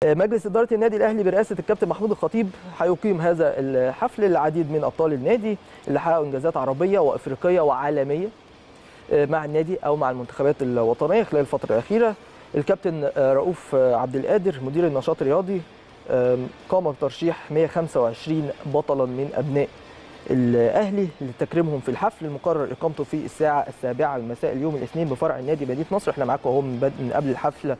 مجلس إدارة النادي الأهلي برئاسة الكابتن محمود الخطيب هيقيم هذا الحفل العديد من أبطال النادي اللي حققوا إنجازات عربية وأفريقية وعالمية مع النادي أو مع المنتخبات الوطنية خلال الفترة الأخيرة الكابتن رؤوف عبد القادر مدير النشاط الرياضي قام بترشيح 125 بطلا من أبناء الاهلي لتكريمهم في الحفل المقرر اقامته في الساعه السابعه مساء اليوم الاثنين بفرع النادي مدينه نصر احنا معاكم اهو من, من قبل الحفله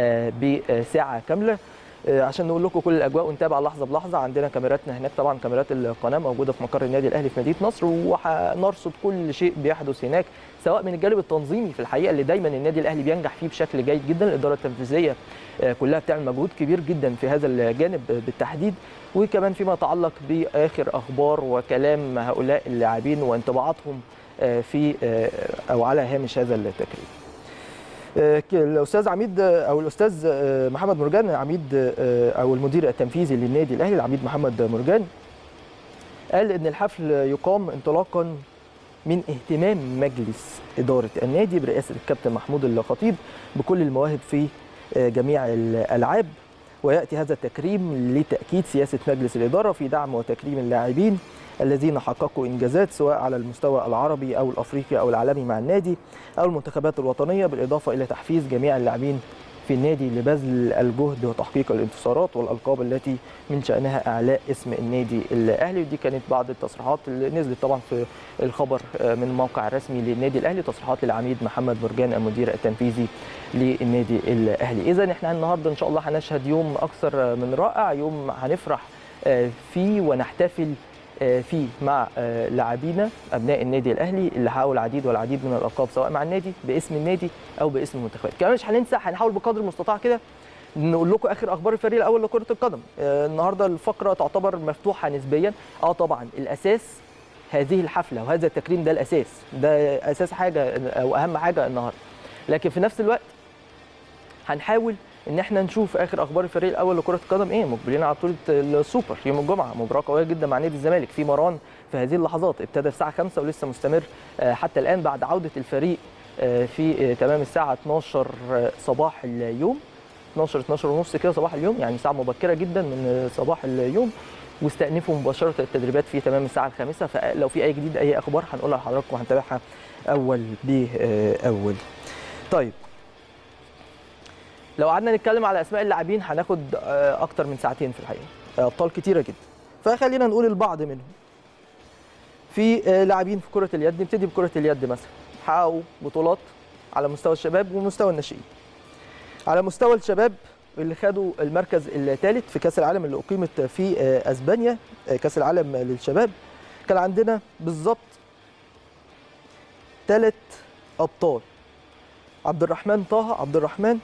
بساعه كامله عشان نقول لكم كل الاجواء ونتابع لحظه بلحظه عندنا كاميراتنا هناك طبعا كاميرات القناه موجوده في مقر النادي الاهلي في مدينه نصر وهنرصد كل شيء بيحدث هناك سواء من الجانب التنظيمي في الحقيقه اللي دايما النادي الاهلي بينجح فيه بشكل جيد جدا الاداره التنفيذيه كلها بتعمل مجهود كبير جدا في هذا الجانب بالتحديد وكمان فيما يتعلق باخر اخبار وكلام هؤلاء اللاعبين وانطباعاتهم في او على هامش هذا التكريم. الاستاذ عميد او الاستاذ محمد مرجان عميد او المدير التنفيذي للنادي الاهلي العميد محمد مرجان قال ان الحفل يقام انطلاقا من اهتمام مجلس اداره النادي برئاسه الكابتن محمود الخطيب بكل المواهب في جميع الالعاب وياتي هذا التكريم لتاكيد سياسه مجلس الاداره في دعم وتكريم اللاعبين الذين حققوا انجازات سواء على المستوى العربي او الافريقي او العالمي مع النادي او المنتخبات الوطنيه بالاضافه الى تحفيز جميع اللاعبين في النادي لبذل الجهد وتحقيق الانتصارات والالقاب التي من شانها اعلاء اسم النادي الاهلي ودي كانت بعض التصريحات اللي نزلت طبعا في الخبر من الموقع الرسمي للنادي الاهلي تصريحات للعميد محمد مرجان المدير التنفيذي للنادي الاهلي اذا احنا النهارده ان شاء الله هنشهد يوم اكثر من رائع يوم هنفرح فيه ونحتفل فيه مع لاعبينا ابناء النادي الاهلي اللي حققوا العديد والعديد من الالقاب سواء مع النادي باسم النادي او باسم المنتخبات كمان مش هننسى هنحاول بقدر المستطاع كده نقول لكم اخر اخبار الفريق الاول لكره القدم النهارده الفقره تعتبر مفتوحه نسبيا اه طبعا الاساس هذه الحفله وهذا التكريم ده الاساس ده اساس حاجه او اهم حاجه النهارده لكن في نفس الوقت هنحاول ان احنا نشوف اخر اخبار الفريق الاول لكره القدم ايه مقبلين على بطوله السوبر يوم الجمعه مباراه قويه جدا مع نادي الزمالك في مران في هذه اللحظات ابتدى الساعه 5 ولسه مستمر حتى الان بعد عوده الفريق في تمام الساعه 12 صباح اليوم 12 12 ونص كده صباح اليوم يعني ساعه مبكره جدا من صباح اليوم واستأنفوا مباشرة التدريبات في تمام الساعة الخامسة فلو في أي جديد أي أخبار هنقولها لحضراتكم وهنتابعها أول بأول. طيب لو قعدنا نتكلم على اسماء اللاعبين هناخد اكتر من ساعتين في الحقيقه ابطال كتيره جدا فخلينا نقول البعض منهم في لاعبين في كره اليد نبتدي بكره اليد مثلا حققوا بطولات على مستوى الشباب ومستوى الناشئين على مستوى الشباب اللي خدوا المركز الثالث في كاس العالم اللي اقيمت في اسبانيا كاس العالم للشباب كان عندنا بالظبط ثلاث ابطال عبد الرحمن طه عبد الرحمن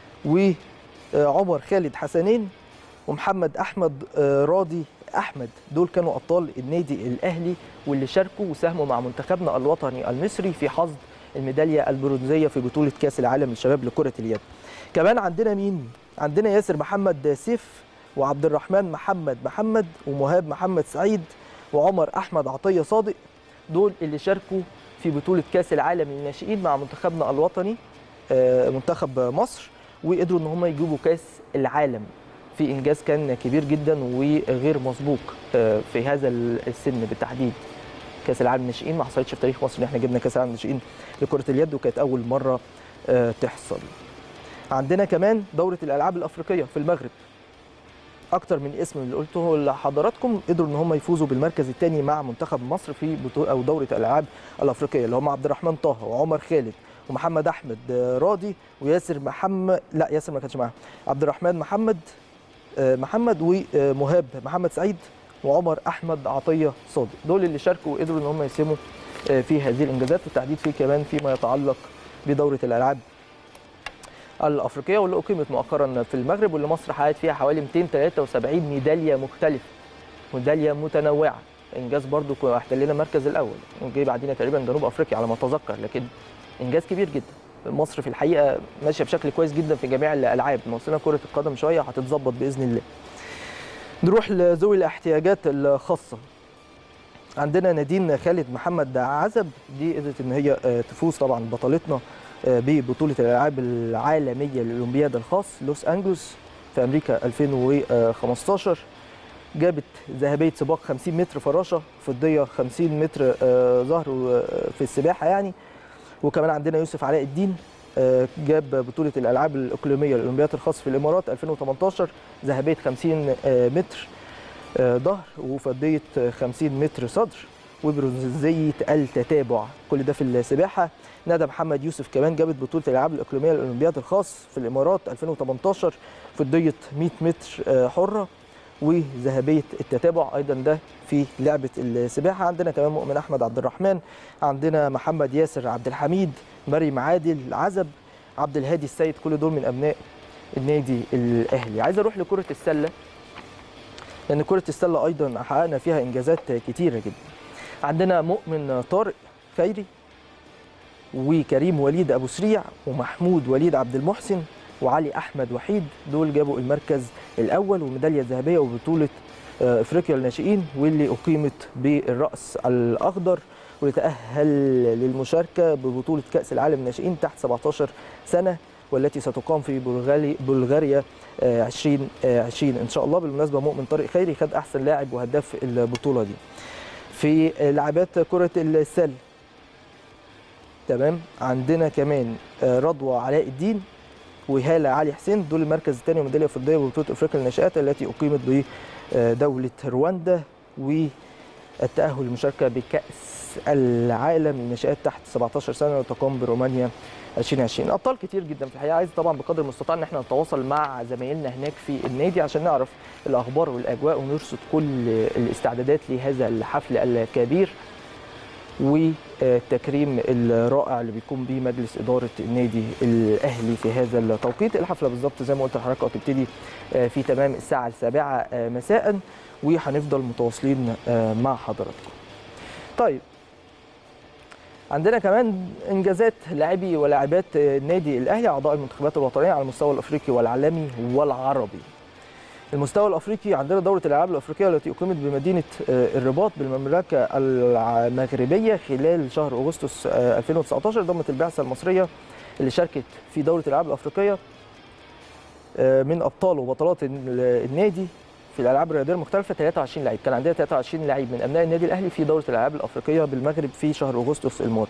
وعمر خالد حسنين ومحمد احمد راضي احمد دول كانوا ابطال النادي الاهلي واللي شاركوا وساهموا مع منتخبنا الوطني المصري في حصد الميداليه البرونزيه في بطوله كاس العالم للشباب لكره اليد كمان عندنا مين عندنا ياسر محمد سيف وعبد الرحمن محمد محمد ومهاب محمد سعيد وعمر احمد عطيه صادق دول اللي شاركوا في بطوله كاس العالم للناشئين مع منتخبنا الوطني منتخب مصر وقدروا ان هم يجيبوا كاس العالم في انجاز كان كبير جدا وغير مسبوق في هذا السن بالتحديد كاس العالم للناشئين ما حصلتش في تاريخ مصر ان احنا جبنا كاس العالم للناشئين لكره اليد وكانت اول مره تحصل عندنا كمان دوره الالعاب الافريقيه في المغرب اكتر من اسم اللي قلته لحضراتكم قدروا ان هم يفوزوا بالمركز الثاني مع منتخب مصر في بطوله او دوره الالعاب الافريقيه اللي هم عبد الرحمن طه وعمر خالد ومحمد احمد راضي وياسر محمد لا ياسر ما كانش معاه عبد الرحمن محمد محمد ومهاب محمد سعيد وعمر احمد عطيه صادق دول اللي شاركوا وقدروا ان هم يسهموا في هذه الانجازات والتحديد في كمان فيما يتعلق بدوره الالعاب الافريقيه واللي اقيمت مؤخرا في المغرب واللي مصر حققت فيها حوالي 273 ميداليه مختلفه ميداليه متنوعه انجاز برضو احتلنا المركز الاول وجاي بعدين تقريبا جنوب افريقيا على ما اتذكر لكن انجاز كبير جدا مصر في الحقيقه ماشيه بشكل كويس جدا في جميع الالعاب موصلنا كره القدم شويه هتتظبط باذن الله نروح لذوي الاحتياجات الخاصه عندنا نادين خالد محمد عزب دي قدرت ان هي تفوز طبعا بطلتنا ببطوله الالعاب العالميه للاولمبياد الخاص لوس انجلوس في امريكا 2015 جابت ذهبيه سباق 50 متر فراشه فضيه 50 متر آه، ظهر آه، في السباحه يعني وكمان عندنا يوسف علاء الدين آه، جاب بطوله الالعاب الاقليميه الاولمبياد الخاص في الامارات 2018 ذهبيه 50 آه، متر آه، ظهر وفضيه آه، 50 متر صدر وبرونزيه التتابع كل ده في السباحه ندى محمد يوسف كمان جابت بطوله الالعاب الاقليميه الاولمبياد الخاص في الامارات 2018 فضيه 100 متر آه، حره وذهبيه التتابع ايضا ده في لعبه السباحه عندنا كمان مؤمن احمد عبد الرحمن عندنا محمد ياسر عبد الحميد مريم عادل عزب عبد الهادي السيد كل دول من ابناء النادي الاهلي عايز اروح لكره السله لان كره السله ايضا حققنا فيها انجازات كتيره جدا عندنا مؤمن طارق خيري وكريم وليد ابو سريع ومحمود وليد عبد المحسن وعلي احمد وحيد دول جابوا المركز الاول وميداليه ذهبيه وبطوله آه، افريقيا للناشئين واللي اقيمت بالراس الاخضر ولتاهل للمشاركه ببطوله كاس العالم للناشئين تحت 17 سنه والتي ستقام في بلغاري بلغاريا آه، 2020 ان شاء الله بالمناسبه مؤمن طارق خيري خد احسن لاعب وهداف البطوله دي في لعبات كره السله تمام عندنا كمان آه، رضوى علاء الدين وهاله علي حسين دول المركز الثاني وميداليه فضيه ببطوله افريقيا للناشئات التي اقيمت بدوله رواندا والتاهل للمشاركه بكاس العالم للناشئات تحت 17 سنه وتقام برومانيا 2020 ابطال كتير جدا في الحقيقه عايز طبعا بقدر المستطاع ان احنا نتواصل مع زمايلنا هناك في النادي عشان نعرف الاخبار والاجواء ونرصد كل الاستعدادات لهذا الحفل الكبير والتكريم الرائع اللي بيقوم به مجلس اداره النادي الاهلي في هذا التوقيت الحفله بالظبط زي ما قلت لحضرتك هتبتدي في تمام الساعه السابعه مساء وهنفضل متواصلين مع حضراتكم طيب عندنا كمان انجازات لاعبي ولاعبات النادي الاهلي اعضاء المنتخبات الوطنيه على المستوى الافريقي والعالمي والعربي المستوى الافريقي عندنا دوره الالعاب الافريقيه التي اقيمت بمدينه الرباط بالمملكه المغربيه خلال شهر اغسطس 2019 ضمت البعثه المصريه اللي شاركت في دوره الالعاب الافريقيه من ابطال وبطلات النادي في الالعاب الرياضيه المختلفه 23 لعيب كان عندنا 23 لعيب من ابناء النادي الاهلي في دوره الالعاب الافريقيه بالمغرب في شهر اغسطس الماضي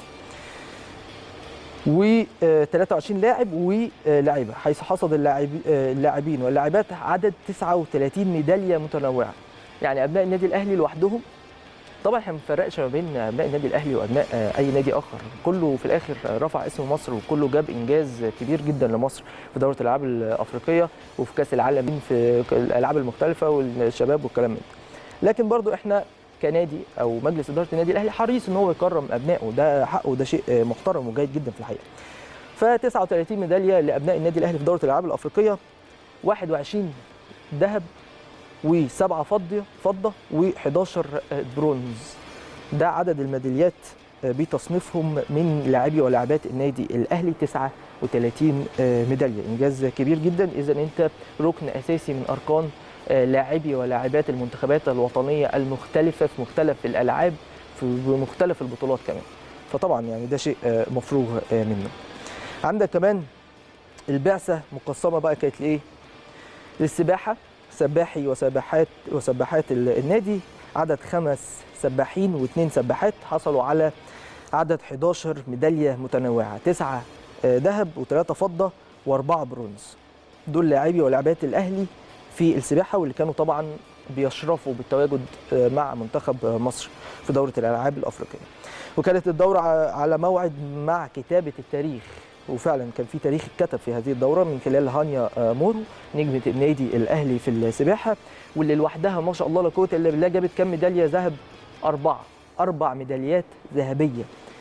و 23 لاعب ولاعيبه حيث حصد اللاعبين واللاعبات عدد 39 ميداليه متنوعه يعني ابناء النادي الاهلي لوحدهم طبعا احنا ما بنفرقش ما بين ابناء النادي الاهلي وابناء اي نادي اخر كله في الاخر رفع اسم مصر وكله جاب انجاز كبير جدا لمصر في دوره الالعاب الافريقيه وفي كاس العالم في الالعاب المختلفه والشباب والكلام من ده لكن برضو احنا كنادي او مجلس اداره النادي الاهلي حريص ان هو يكرم ابنائه ده حقه ده شيء محترم وجيد جدا في الحقيقه ف 39 ميداليه لابناء النادي الاهلي في دوره الالعاب الافريقيه 21 ذهب وسبعه فضه فضه و11 برونز ده عدد الميداليات بتصنيفهم من لاعبي ولاعبات النادي الاهلي 39 ميداليه انجاز كبير جدا اذا انت ركن اساسي من اركان لاعبي ولاعبات المنتخبات الوطنيه المختلفه في مختلف الالعاب في مختلف البطولات كمان فطبعا يعني ده شيء مفروغ منه عندك كمان البعثه مقسمه بقى كانت لايه للسباحه سباحي وسباحات وسباحات النادي عدد خمس سباحين واثنين سباحات حصلوا على عدد 11 ميداليه متنوعه تسعه ذهب وثلاثه فضه واربعه برونز دول لاعبي ولاعبات الاهلي في السباحه واللي كانوا طبعا بيشرفوا بالتواجد مع منتخب مصر في دوره الالعاب الافريقيه وكانت الدوره على موعد مع كتابه التاريخ وفعلا كان في تاريخ اتكتب في هذه الدوره من خلال هانيا مورو نجمه النادي الاهلي في السباحه واللي لوحدها ما شاء الله لا قوه الا بالله جابت كام ميداليه ذهب اربعه اربع ميداليات ذهبيه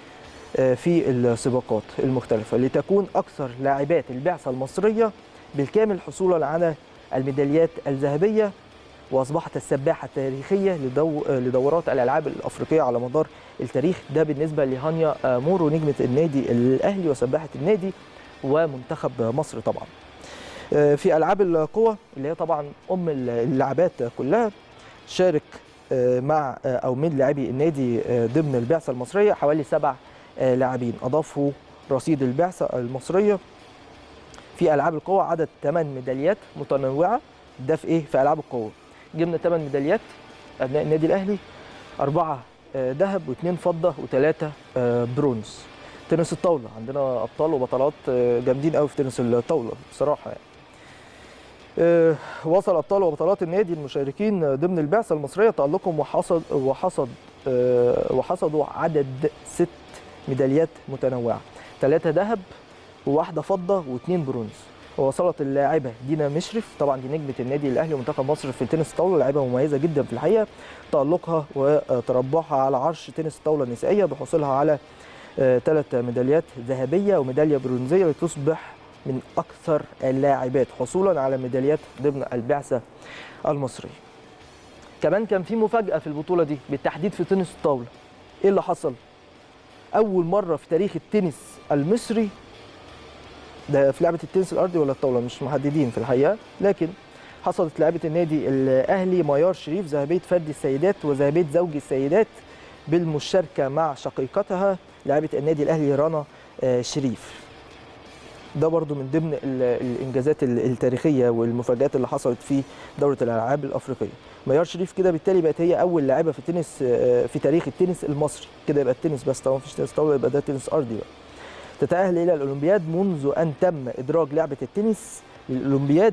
في السباقات المختلفه لتكون اكثر لاعبات البعثه المصريه بالكامل حصولا على الميداليات الذهبيه واصبحت السباحه التاريخيه لدو لدورات الالعاب الافريقيه على مدار التاريخ ده بالنسبه لهانيا مورو نجمه النادي الاهلي وسباحه النادي ومنتخب مصر طبعا في العاب القوى اللي هي طبعا ام اللعبات كلها شارك مع او من لاعبي النادي ضمن البعثه المصريه حوالي سبع لاعبين اضافوا رصيد البعثه المصريه في العاب القوى عدد 8 ميداليات متنوعه ده في ايه في العاب القوى جبنا 8 ميداليات ابناء النادي الاهلي اربعه آه، ذهب واثنين فضه وثلاثه آه، برونز تنس الطاوله عندنا ابطال وبطلات آه، جامدين قوي في تنس الطاوله بصراحه يعني آه، وصل ابطال وبطلات النادي المشاركين ضمن البعثه المصريه تالقهم وحصد وحصد آه، وحصدوا عدد ست ميداليات متنوعه ثلاثه ذهب وواحده فضه واثنين برونز ووصلت اللاعبه دينا مشرف طبعا دي نجمه النادي الاهلي ومنتخب مصر في التنس الطاوله لاعبه مميزه جدا في الحقيقه تالقها وتربعها على عرش تنس الطاوله النسائيه بحصولها على ثلاث ميداليات ذهبيه وميداليه برونزيه لتصبح من اكثر اللاعبات حصولا على ميداليات ضمن البعثه المصريه. كمان كان في مفاجاه في البطوله دي بالتحديد في تنس الطاوله. ايه اللي حصل؟ اول مره في تاريخ التنس المصري ده في لعبه التنس الارضي ولا الطاوله مش محددين في الحقيقه لكن حصلت لاعبه النادي الاهلي ميار شريف ذهبيه فرد السيدات وذهبيه زوج السيدات بالمشاركه مع شقيقتها لاعبه النادي الاهلي رنا آه، شريف ده برضو من ضمن ال- الانجازات ال- التاريخيه والمفاجات اللي حصلت في دوره الالعاب الافريقيه ميار شريف كده بالتالي بقت هي اول لاعبه في التنس آه، في تاريخ التنس المصري كده يبقى التنس بس طبعا مفيش تنس طاوله يبقى ده تنس ارضي بقى تتأهل إلى الأولمبياد منذ أن تم إدراج لعبة التنس للأولمبياد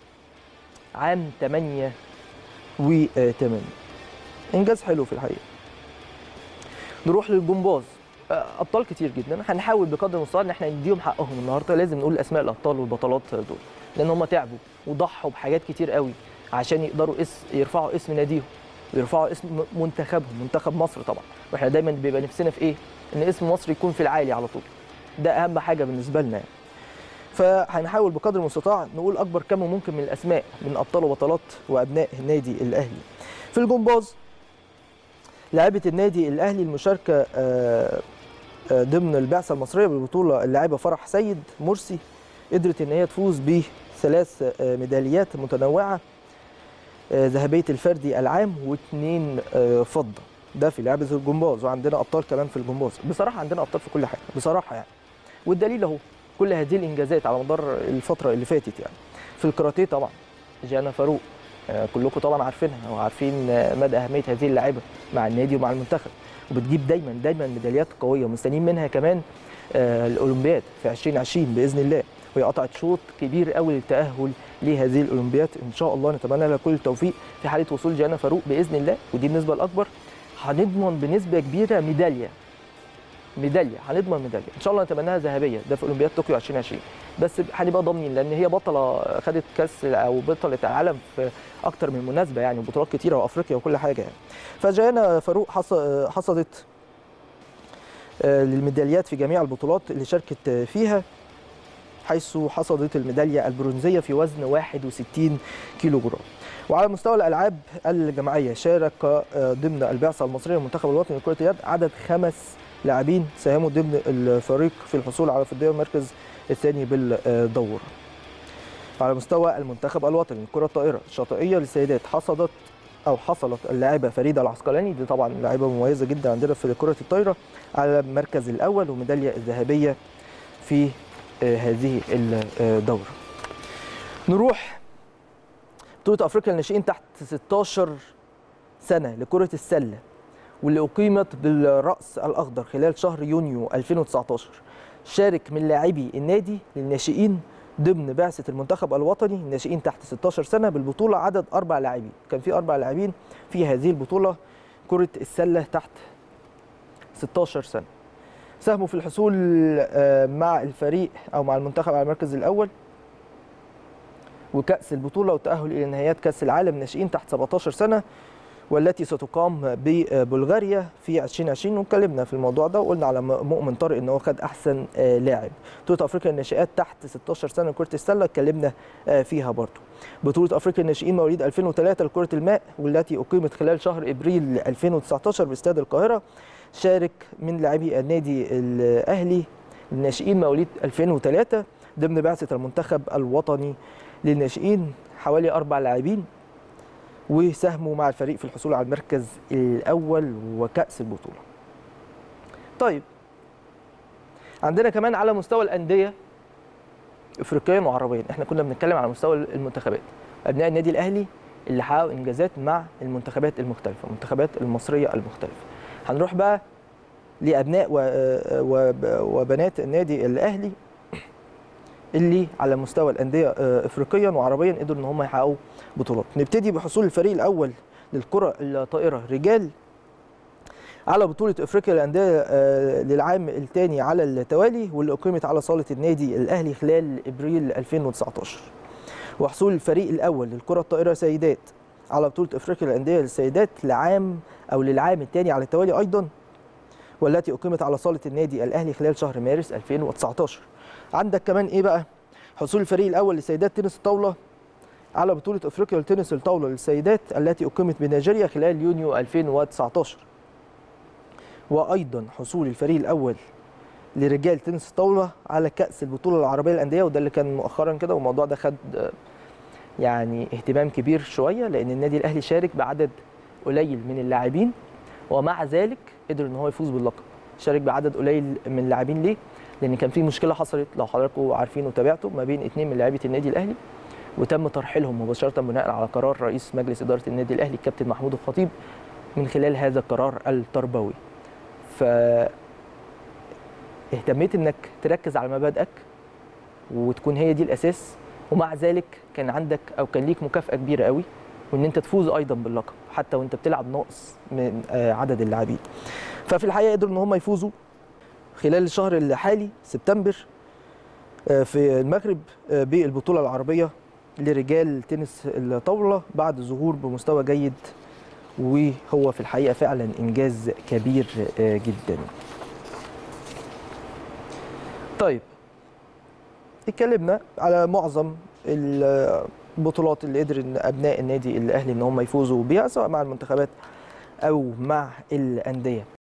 عام 8 و 8 إنجاز حلو في الحقيقة نروح للجمباز آه، أبطال كتير جدا هنحاول بقدر المستطاع إن احنا نديهم حقهم النهارده لازم نقول أسماء الأبطال والبطلات دول لأن هم تعبوا وضحوا بحاجات كتير قوي عشان يقدروا اس يرفعوا اسم ناديهم ويرفعوا اسم منتخبهم منتخب مصر طبعا واحنا دايما بيبقى نفسنا في ايه ان اسم مصر يكون في العالي على طول ده اهم حاجه بالنسبه لنا يعني. فهنحاول بقدر المستطاع نقول اكبر كم ممكن من الاسماء من ابطال وبطلات وابناء النادي الاهلي في الجمباز لاعبه النادي الاهلي المشاركه آه، آه، ضمن البعثه المصريه بالبطوله اللاعبه فرح سيد مرسي قدرت ان هي تفوز بثلاث آه، ميداليات متنوعه آه، ذهبيه الفردي العام واثنين آه، فضه ده في لعبه الجمباز وعندنا ابطال كمان في الجمباز بصراحه عندنا ابطال في كل حاجه بصراحه يعني والدليل اهو كل هذه الانجازات على مدار الفتره اللي فاتت يعني في الكاراتيه طبعا جانا فاروق آه، كلكم طبعا عارفينها وعارفين آه، مدى اهميه هذه اللاعبه مع النادي ومع المنتخب وبتجيب دايما دايما ميداليات قويه ومستنيين منها كمان آه، الاولمبياد في 2020 باذن الله وهي قطعت شوط كبير قوي للتاهل لهذه الاولمبياد ان شاء الله نتمنى لها كل التوفيق في حاله وصول جانا فاروق باذن الله ودي النسبه الاكبر هنضمن بنسبه كبيره ميداليه ميداليه هنضمن ميداليه ان شاء الله نتمناها ذهبيه ده في اولمبياد طوكيو 2020 بس هنبقى ضامنين لان هي بطله خدت كاس او بطله العالم في اكتر من مناسبه يعني بطولات كتيره وافريقيا وكل حاجه يعني فجانا فاروق حص- حصدت آه، للميداليات في جميع البطولات اللي شاركت آه، فيها حيث حصدت الميداليه البرونزيه في وزن 61 كيلو جرام وعلى مستوى الالعاب الجماعيه شارك آه، ضمن البعثه المصريه للمنتخب الوطني لكره اليد عدد خمس لاعبين ساهموا ضمن الفريق في الحصول على فضيه المركز الثاني بالدوره. على مستوى المنتخب الوطني لكره الطائره الشاطئيه للسيدات حصدت او حصلت اللاعبه فريده العسقلاني دي طبعا لاعبه مميزه جدا عندنا في كره الطايره على المركز الاول وميداليه الذهبيه في آه، هذه الدوره. نروح بطوله افريقيا للناشئين تحت 16 سنه لكره السله واللي أقيمت بالرأس الأخضر خلال شهر يونيو 2019 شارك من لاعبي النادي للناشئين ضمن بعثة المنتخب الوطني الناشئين تحت 16 سنة بالبطولة عدد أربع لاعبين كان في أربع لاعبين في هذه البطولة كرة السلة تحت 16 سنة ساهموا في الحصول آه، مع الفريق أو مع المنتخب على المركز الأول وكأس البطولة والتأهل إلى نهائيات كأس العالم ناشئين تحت 17 سنة والتي ستقام ببلغاريا في 2020 واتكلمنا في الموضوع ده وقلنا على مؤمن طارق ان هو خد احسن آه، لاعب بطوله افريقيا الناشئات تحت 16 سنه لكره السله اتكلمنا آه، فيها برضو بطوله افريقيا الناشئين مواليد 2003 لكره الماء والتي اقيمت خلال شهر ابريل 2019 باستاد القاهره شارك من لاعبي النادي الاهلي الناشئين مواليد 2003 ضمن بعثه المنتخب الوطني للناشئين حوالي اربع لاعبين وساهموا مع الفريق في الحصول على المركز الاول وكاس البطوله. طيب عندنا كمان على مستوى الانديه افريقيا وعربيا احنا كنا بنتكلم على مستوى المنتخبات ابناء النادي الاهلي اللي حققوا انجازات مع المنتخبات المختلفه المنتخبات المصريه المختلفه هنروح بقى لابناء و- و- وبنات النادي الاهلي اللي على مستوى الانديه آه، افريقيا وعربيا قدروا ان هم يحققوا بطولات نبتدي بحصول الفريق الاول للكره الطائره رجال على بطولة افريقيا للاندية آه، للعام الثاني على التوالي واللي اقيمت على صالة النادي الاهلي خلال ابريل 2019 وحصول الفريق الاول للكرة الطائرة سيدات على بطولة افريقيا للاندية للسيدات لعام او للعام الثاني على التوالي ايضا والتي اقيمت على صالة النادي الاهلي خلال شهر مارس 2019 عندك كمان ايه بقى حصول الفريق الاول لسيدات تنس الطاولة على بطولة افريقيا لتنس الطاولة للسيدات التي اقيمت بنيجيريا خلال يونيو 2019 وايضا حصول الفريق الاول لرجال تنس الطاوله على كاس البطوله العربيه للانديه وده اللي كان مؤخرا كده والموضوع ده خد آه، يعني اهتمام كبير شويه لان النادي الاهلي شارك بعدد قليل من اللاعبين ومع ذلك قدر ان هو يفوز باللقب شارك بعدد قليل من اللاعبين ليه لان كان في مشكله حصلت لو حضراتكم عارفين وتابعتوا ما بين اثنين من لاعيبه النادي الاهلي وتم ترحيلهم مباشره بناء على قرار رئيس مجلس اداره النادي الاهلي الكابتن محمود الخطيب من خلال هذا القرار التربوي ف اهتميت انك تركز على مبادئك وتكون هي دي الاساس ومع ذلك كان عندك او كان ليك مكافاه كبيره قوي وان انت تفوز ايضا باللقب حتى وانت بتلعب ناقص من آه، عدد اللاعبين ففي الحقيقه قدروا ان هم يفوزوا خلال الشهر الحالي سبتمبر آه، في المغرب آه، بالبطوله العربيه لرجال تنس الطاوله بعد ظهور بمستوى جيد وهو في الحقيقه فعلا انجاز كبير آه، جدا طيب اتكلمنا على معظم البطولات اللي قدر ان ابناء النادي الاهلي ان هم يفوزوا بيها سواء مع المنتخبات او مع الانديه